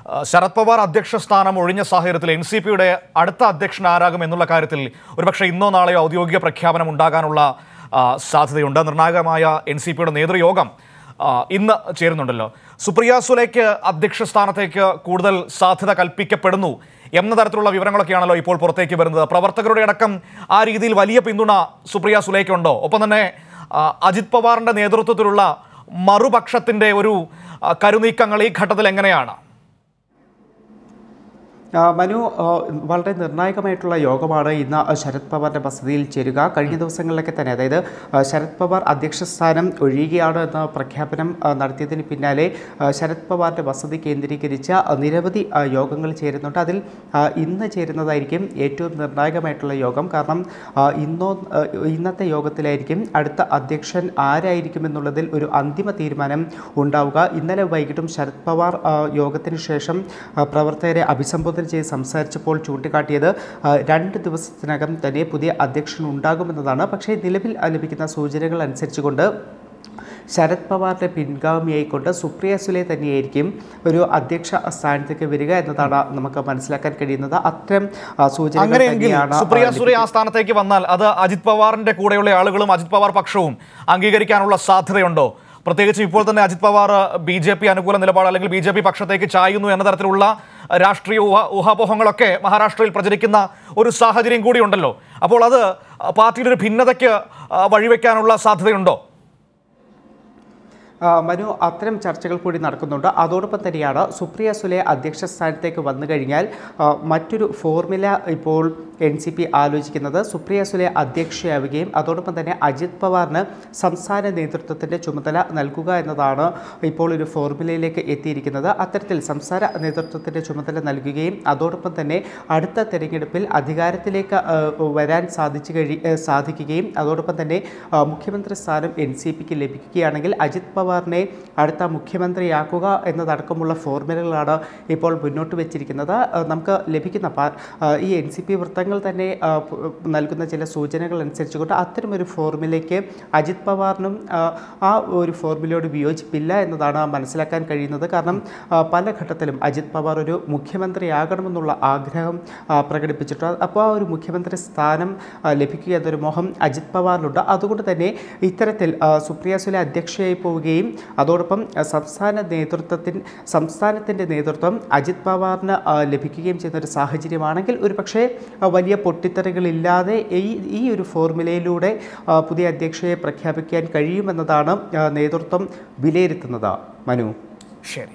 ആ, ശരത് പവാർ അധ്യക്ഷ സ്ഥാനം ഒഴിഞ്ഞ സാഹചര്യത്തിൽ എൻ സി പിയുടെ അടുത്ത അധ്യക്ഷൻ ആരാകും എന്നുള്ള കാര്യത്തിൽ ഒരുപക്ഷെ ഇന്നോ നാളെയോ ഔദ്യോഗിക പ്രഖ്യാപനം ഉണ്ടാകാനുള്ള ആ, സാധ്യതയുണ്ട് നിർണായകമായ എൻ സി പിയുടെ നേതൃയോഗം ആ, ഇന്ന് ചേരുന്നുണ്ടല്ലോ സുപ്രിയ സുലേക്ക് അധ്യക്ഷ സ്ഥാനത്തേക്ക് കൂടുതൽ സാധ്യത കൽപ്പിക്കപ്പെടുന്നു എന്ന തരത്തിലുള്ള വിവരങ്ങളൊക്കെയാണല്ലോ ഇപ്പോൾ പുറത്തേക്ക് വരുന്നത് പ്രവർത്തകരുടെ അടക്കം ആ രീതിയിൽ വലിയ പിന്തുണ സുപ്രിയ സുലേക്കുണ്ടോ ഒപ്പം തന്നെ ആ, അജിത് പവാറിന്റെ നേതൃത്വത്തിലുള്ള മറുപക്ഷത്തിന്റെ ഒരു ആ, കരുനീക്കങ്ങൾ ഈ ഘട്ടത്തിൽ എങ്ങനെയാണ് ആ, മനു ആ, വളരെ നിർണായകമായിട്ടുള്ള യോഗമാണ് ഇന്ന് ശരത് പവാറിന്റെ വസതിയിൽ ചേരുക കഴിഞ്ഞ ദിവസങ്ങളിലൊക്കെ തന്നെ അതായത് ആ, ശരത് പവാർ അധ്യക്ഷ സ്ഥാനം ഒഴിയുകയാണ് എന്ന പ്രഖ്യാപനം ആ, നടത്തിയതിന് പിന്നാലെ ആ, ശരത് പവാറിന്റെ വസതി കേന്ദ്രീകരിച്ച ആ, നിരവധി ആ, യോഗങ്ങൾ ചേരുന്നുണ്ട് അതിൽ ആ, ഇന്ന് ചേരുന്നതായിരിക്കും ഏറ്റവും നിർണായകമായിട്ടുള്ള യോഗം കാരണം ആ, ഇന്നോ ആ, ഇന്നത്തെ യോഗത്തിലായിരിക്കും അടുത്ത അധ്യക്ഷൻ ആരായിരിക്കും എന്നുള്ളതിൽ ഒരു അന്തിമ തീരുമാനം ഉണ്ടാവുക ഇന്നലെ വൈകിട്ടും ശരത് പവാർ ആ, യോഗത്തിന് ശേഷം ആ, പ്രവർത്തകരെ അഭിസംബോധന ചെയ്ത് സംസാരിച്ചപ്പോൾ ചൂണ്ടിക്കാട്ടിയത് ആ, രണ്ട് ദിവസത്തിനകം തന്നെ പുതിയ അധ്യക്ഷൻ ഉണ്ടാകുമെന്നതാണ് പക്ഷേ നിലവിൽ ആ, ലഭിക്കുന്ന സൂചനകൾ അനുസരിച്ചുകൊണ്ട് ശരത് പവാറിന്റെ പിൻഗാമിയായിക്കൊണ്ട് സുപ്രിയ സുലെ തന്നെയായിരിക്കും ഒരു അധ്യക്ഷ സ്ഥാനത്തേക്ക് വരിക എന്നതാണ് നമുക്ക് മനസ്സിലാക്കാൻ കഴിയുന്നത് അത്തരം ആ, സൂചനകൾ അങ്ങനെയെങ്കിൽ തന്നെയാണ് ആ, സുപ്രിയ സുരേ ആ ലഭിക്കുന്നത്. സ്ഥാനത്തേക്ക് വന്നാൽ അത് അജിത് പവാറിന്റെ കൂടെയുള്ള ആളുകളും അജിത് പവാർ പക്ഷവും അംഗീകരിക്കാനുള്ള സാധ്യതയുണ്ടോ പ്രത്യേകിച്ച് ഇപ്പോൾ തന്നെ Ajit Pawar B J P അനുകൂല നിലപാട് അല്ലെങ്കിൽ ബി ജെ പി പക്ഷത്തേക്ക് ചായുന്നു എന്ന തരത്തിലുള്ള രാഷ്ട്രീയ ഊഹ ഊഹാപോഹങ്ങളൊക്കെ മഹാരാഷ്ട്രയിൽ പ്രചരിക്കുന്ന ഒരു സാഹചര്യം കൂടിയുണ്ടല്ലോ അപ്പോൾ അത് പാർട്ടിയുടെ ഒരു ഭിന്നതയ്ക്ക് ആ, വഴിവെക്കാനുള്ള സാധ്യതയുണ്ടോ ആ, മനു അത്തരം ചർച്ചകൾ കൂടി നടക്കുന്നുണ്ട് അതോടൊപ്പം തന്നെയാണ് സുപ്രിയ സുലെ അധ്യക്ഷ സ്ഥാനത്തേക്ക് വന്നു കഴിഞ്ഞാൽ ആ, മറ്റൊരു ഫോർമുല ഇപ്പോൾ എൻ സി പി ആലോചിക്കുന്നത് സുപ്രിയ സുലെ അധ്യക്ഷയാവുകയും അതോടൊപ്പം തന്നെ അജിത് പവാറിന് സംസ്ഥാന നേതൃത്വത്തിൻ്റെ ചുമതല നൽകുക എന്നതാണ് ഇപ്പോൾ ഒരു ഫോർമുലയിലേക്ക് എത്തിയിരിക്കുന്നത് അത്തരത്തിൽ സംസ്ഥാന നേതൃത്വത്തിൻ്റെ ചുമതല നൽകുകയും അതോടൊപ്പം തന്നെ അടുത്ത തെരഞ്ഞെടുപ്പിൽ അധികാരത്തിലേക്ക് ആ, വരാൻ സാധിച്ചു കഴി ആ, സാധിക്കുകയും അതോടൊപ്പം തന്നെ ആ, മുഖ്യമന്ത്രി സ്ഥാനം എൻ സി പിക്ക് ലഭിക്കുകയാണെങ്കിൽ അജിത് പവാറിനെ അടുത്ത മുഖ്യമന്ത്രിയാക്കുക എന്നതടക്കമുള്ള ഫോർമുലകളാണ് ഇപ്പോൾ മുന്നോട്ട് വെച്ചിരിക്കുന്നത് ആ, നമുക്ക് ലഭിക്കുന്ന പാ- ആ, ഈ എൻ സി പി വൃത്തങ്ങൾ തന്നെ ആ, പ്- നൽകുന്ന ചില സൂചനകൾ അനുസരിച്ചുകൊണ്ട് അത്തരമൊരു ഫോർമുലയ്ക്ക് അജിത് പവാറിനും ആ, ആ ഒരു ഫോർമുലയോട് വിയോജിപ്പില്ല എന്നതാണ് മനസ്സിലാക്കാൻ കഴിയുന്നത് കാരണം ആ, പല ഘട്ടത്തിലും അജിത് പവാർ ഒരു മുഖ്യമന്ത്രിയാകണമെന്നുള്ള ആഗ്രഹം ആ, പ്രകടിപ്പിച്ചിട്ടുണ്ട് അപ്പോൾ ആ ഒരു മുഖ്യമന്ത്രി സ്ഥാനം ആ, ലഭിക്കുക എന്നൊരു മോഹം അജിത് പവാറിലുണ്ട് അതുകൊണ്ട് തന്നെ ഇത്തരത്തിൽ ആ, സുപ്രിയ സുലെ അധ്യക്ഷയായി പോവുകയും അതോടൊപ്പം ആ, സംസ്ഥാന നേതൃത്വത്തിൻ സംസ്ഥാനത്തിൻ്റെ നേതൃത്വം അജിത് പവാറിന് ആ, ലഭിക്കുകയും ചെയ്യുന്ന ഒരു സാഹചര്യമാണെങ്കിൽ ഒരു പക്ഷേ ആ, വലിയ പൊട്ടിത്തെറികളില്ലാതെ ഈ ഈ ഒരു ഫോർമുലയിലൂടെ ആ, പുതിയ അധ്യക്ഷയെ പ്രഖ്യാപിക്കാൻ കഴിയുമെന്നതാണ് ആ, നേതൃത്വം വിലയിരുത്തുന്നത് മനു ശരി